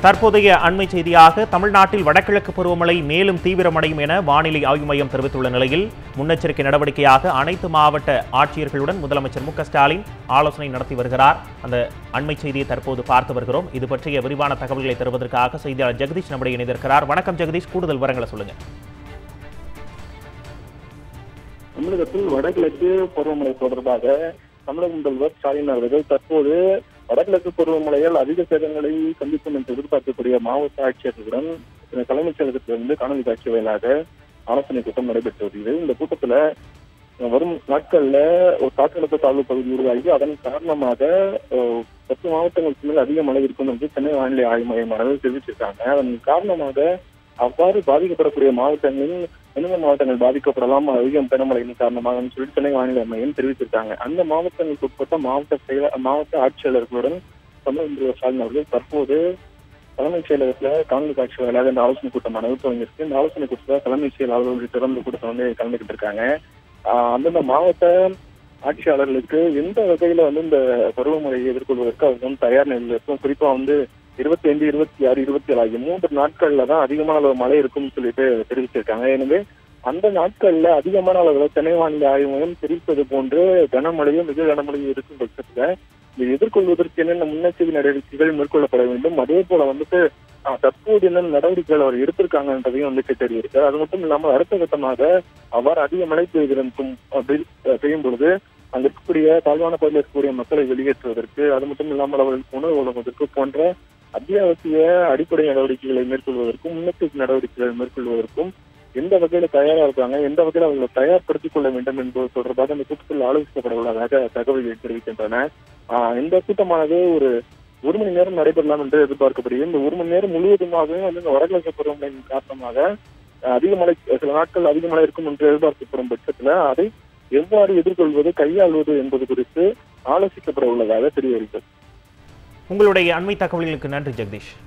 தற்போதைய அண்மை செய்தியாக தமிழ்நாட்டில் வடகிழக்கு பருவமழை மேலும் தீவிரமடையும் என வானிலை ஆய்வு மையம் தெரிவித்துள்ள நிலையில் முன்னெச்சரிக்கை நடவடிக்கையாக அனைத்து மாவட்ட ஆட்சியர்களுடன் முதலமைச்சர் மு க ஸ்டாலின் ஆலோசனை நடத்தி வருகிறார் அந்த அண்மை செய்தியை தற்போது பார்த்து வருகிறோம் இது பற்றிய விரிவான தகவல்களை தருவதற்காக செய்தியாளர் ஜெகதீஷ் நம்முடைய இணைந்திருக்கிறார் வணக்கம் ஜெகதீஷ் கூடுதல் விவரங்களை சொல்லுங்க தமிழகத்தில் வடகிழக்கு பருவமழை தொடர்பாக தமிழக முதல்வர் ஸ்டாலின் அவர்கள் தற்போது வடகிழக்கு பருவமழையால் அதிக சேதங்களை சந்திக்கும் என்று எதிர்பார்க்கக்கூடிய மாவட்ட ஆட்சியர்களுடன் தலைமைச் செயலகத்திலிருந்து காணொலி காட்சி வாயிலாக ஆலோசனை கூட்டம் நடைபெற்று வருகிறது இந்த கூட்டத்துல வரும் நாட்கள்ல ஒரு காற்றழுத்த தாழ்வு பகுதி உருவாகி அதன் காரணமாக அஹ், பத்து மாவட்டங்களுக்கு மேல் அதிக மழை இருக்கும் என்று சென்னை வானிலை ஆய்வு மையமானது தெரிவிச்சிருக்காங்க அதன் காரணமாக அவ்வாறு பாதிக்கப்படக்கூடிய மாவட்டங்களில் எந்தெந்த மாவட்டங்கள் பாதிக்கப்படலாம் அதிகம் கனமழையின் காரணமாக சொல்லிட்டு சென்னை வானிலை மையம் தெரிவித்திருக்காங்க அந்த மாவட்டங்களுக்கு உட்பட்ட மாவட்ட செயல மாவட்ட ஆட்சியாளர்களுடன் தமிழக முதல்வர் ஸ்டாலின் அவர்கள் தற்போது தலைமைச் செயலகத்துல காணொலி காட்சி வாயிலாக இந்த ஆலோசனை கூட்டமானது துவங்கியிருக்கு இந்த ஆலோசனை கூட்டத்தில் தலைமைச் செயலாளர்கள் திறந்த கூட்டத்தை வந்து கலந்துக்கிட்டு இருக்காங்க ஆஹ் அந்தந்த மாவட்ட ஆட்சியாளர்களுக்கு எந்த வகையில வந்து இந்த பருவமழையை எதிர்கொள்வதற்கு அவங்க வந்து தயார் நிலையில் இருக்கும் குறிப்பா வந்து இருபத்தி ஐந்து இருபத்தி ஆறு இருபத்தி ஏழு ஆகிய மூன்று நாட்கள்ல தான் அதிகமான அளவு மழை இருக்கும்னு சொல்லிட்டு தெரிவிச்சிருக்காங்க எனவே அந்த நாட்கள்ல அதிகமான அளவுல சென்னை வானிலை ஆய்வு மையம் தெரிவிப்பது போன்று கனமழையும் மிக கனமழையும் இருக்கும் பட்சத்துல இதை எதிர்கொள்வதற்கு என்னென்ன முன்னெச்சரிக்கை நடவடிக்கைகள் மேற்கொள்ளப்பட வேண்டும் அதே போல வந்துட்டு ஆஹ், தற்போது என்னென்ன நடவடிக்கைகள் அவர் எடுத்திருக்காங்கன்றதையும் வந்து கேட்டறியிருக்கு அது மட்டும் இல்லாமல் அடுத்த கட்டமாக அவ்வாறு அதிக மழை பெய்திருக்கும் அப்படி அஹ், பெய்யும் பொழுது அங்க இருக்கக்கூடிய தாழ்வான பகுதியில் இருக்கக்கூடிய மக்களை வெளியேற்றுவதற்கு அது மட்டும் இல்லாமல் அவர்களுக்கு உணவு வழங்குவதற்கு போன்ற அத்தியாவசிய அடிப்படை நடவடிக்கைகளை மேற்கொள்வதற்கும் முன்னெச்சரிக்கை நடவடிக்கைகளை மேற்கொள்வதற்கும் எந்த வகையில தயாரா இருக்காங்க எந்த வகையில அவர்களை தயார்படுத்திக் கொள்ள வேண்டும் என்பது தொடர்பாக இந்த கூட்டத்தில் ஆலோசிக்கப்பட உள்ளதாக தகவல்கள் தெரிவிக்கின்றன ஆஹ் இந்த கூட்டமானது ஒரு ஒரு மணி நேரம் நடைபெறலாம் என்று எதிர்பார்க்கப்படுகிறது இந்த ஒரு மணி நேரம் முழுவதுமாகவே வந்து இந்த வடகிழக்கு பருவமழையின் காரணமாக அஹ், அதிக மழை சில நாட்கள் அதிக மழை இருக்கும் என்று எதிர்பார்க்கப்படும் பட்சத்துல அதை எவ்வாறு எதிர்கொள்வது கையாள்வது என்பது குறித்து ஆலோசிக்கப்பட உள்ளதாக தெரிய வருகிறது உங்களுடைய அண்மை தகவல்களுக்கு நன்றி ஜெகதீஷ்